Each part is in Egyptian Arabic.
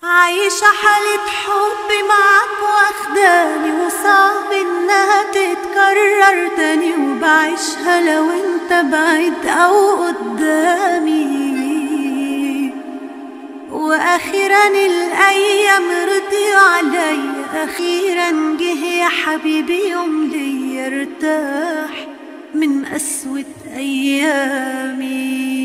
عايشة حالة حب معاك واخداني وصعب انها تتكرر تاني وبعيشها لو انت بعيد او قدامي واخيرا الايام رضيوا عليا اخيرا جه يا حبيبي يوم ليا ارتاح من قسوة ايامي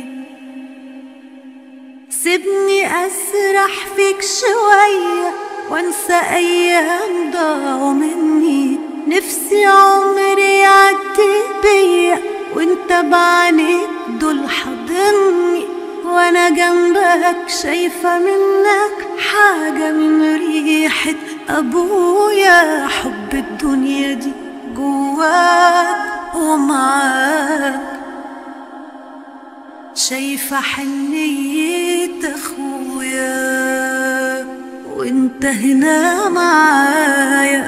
سيبني أسرح فيك شوية وانسى أيام ضاعوا مني نفسي عمري يعدي بيا وانت بعينيك دول حاضني وانا جنبك شايفة منك حاجة من ريحة أبويا حب الدنيا دي جواك ومعاك شايفة حنية أخويا وانت هنا معايا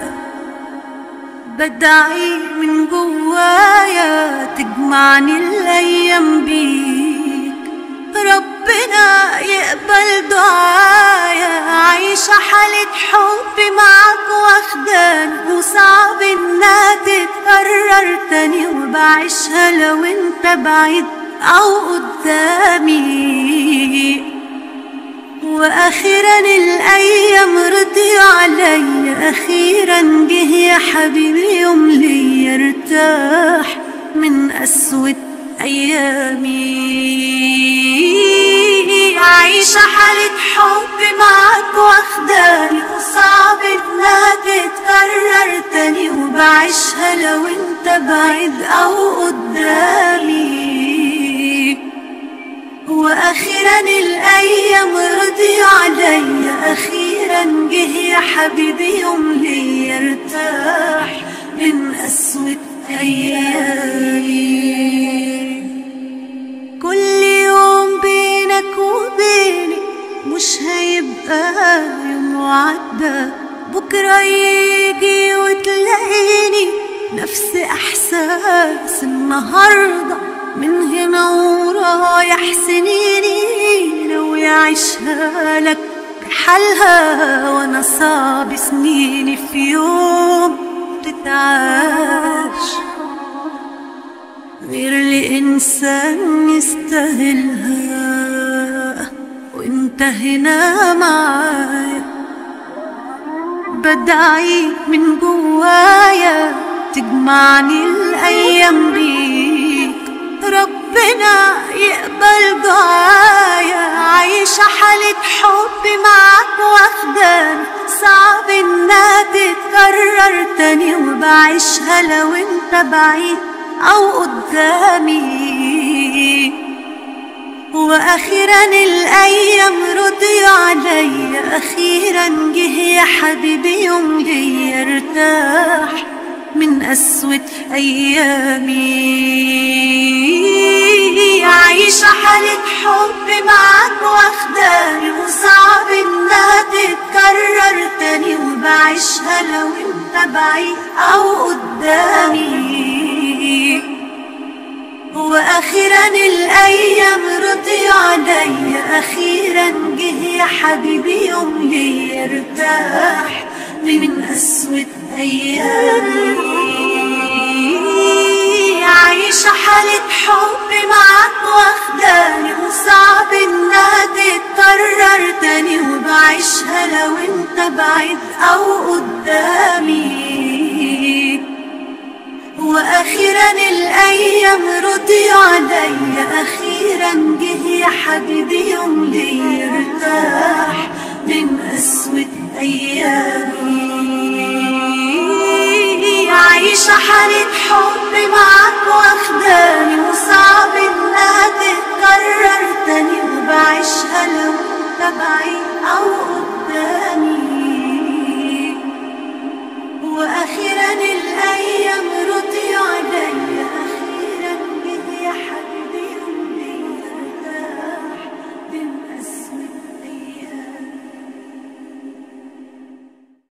بدعي من جوايا تجمعني الأيام بيك ربنا يقبل دعايا عايشة حالة حب معاك واخداني وصعب انها تتكرر تاني وبعيشها لو انت بعيد أو قدامي وأخيرا الأيام رضي علي أخيرا جه يا حبيبي يوم لي ارتاح من قسوة أيامي عايشة حالة حب معاك واخداني وصعب انها تتكرر تاني وبعيشها لو انت بعيد أو قدامي واخيرا الايام رضي علي اخيرا جه يا حبيبي يوم لي ارتاح من قسوة ايامي كل يوم بينك وبيني مش هيبقى يوم وعدى بكرة يجي وتلاقيني نفس احساس النهارده من هنا ورايح سنيني لو يعيشها لك بحالها وانا صعب سنيني في يوم تتعاش غير لإنسان يستاهلها وانت هنا معايا بدعي من جوايا تجمعني الأيام بيك ربنا يقبل دعايا عايشة حالة حب معاك واخداني صعب انها تتكرر تاني وبعيشها لو انت بعيد او قدامي واخيرا الايام رضي علي اخيرا جه يا حبيبي يوم لي ارتاح من قسوة أيامي عايشة حالة حب معاك واخداني وصعب إنها تتكرر تاني وبعيشها لو أنت بعيد أو قدامي واخيرا الايام رضي علي اخيرا جه يا حبيبي يوم لي ارتاح من قسوة ايامي عايشة حالة حب معاك واخداني وصعب انها تتكرر تاني وبعيشها لو انت بعيد او قدامي واخيرا الايام رضي علي اخيرا جه يا حبيبي يوم لي ارتاح من قسوة ايامي عايشة حالة حب معاك واخداني وصعب انها تتكرر تاني وبعيشها لو انت بعيد او قدامي واخيرا